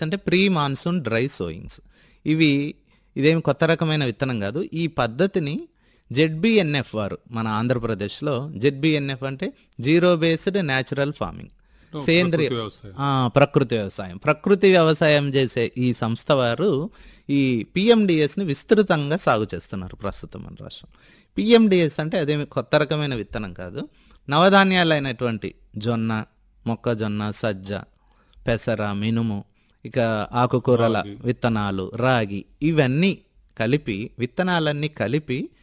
PMDS అంటే pre monsoon dry sowings ఇవి ఇదేమి కొత్త రకమైన విత్తనం కాదు ఈ పద్ధతిని జెడ్బిఎన్ఎఫ్ వారు మన ఆంధ్రప్రదేశ్లో జెడ్బిఎన్ఎఫ్ అంటే జీరో బేస్డ్ న్యాచురల్ ఫార్మింగ్ సేంద్రియ ప్రకృతి వ్యవసాయం. ఆ, ప్రకృతి వ్యవసాయం ప్రకృతి వ్యవసాయం చేసే ఈ సంస్థ వారు ఈ పిఎండిఎస్ని విస్తృతంగా సాగు చేస్తున్నారు ప్రస్తుతం మన రాష్ట్రం పిఎండిఎస్ అంటే అదేమి కొత్త రకమైన విత్తనం కాదు నవధాన్యాలైనటువంటి జొన్న మొక్కజొన్న సజ్జ పెసర మినుము ఇక ఆకుకూరల విత్తనాలు రాగి ఇవన్నీ కలిపి విత్తనాలన్నీ కలిపి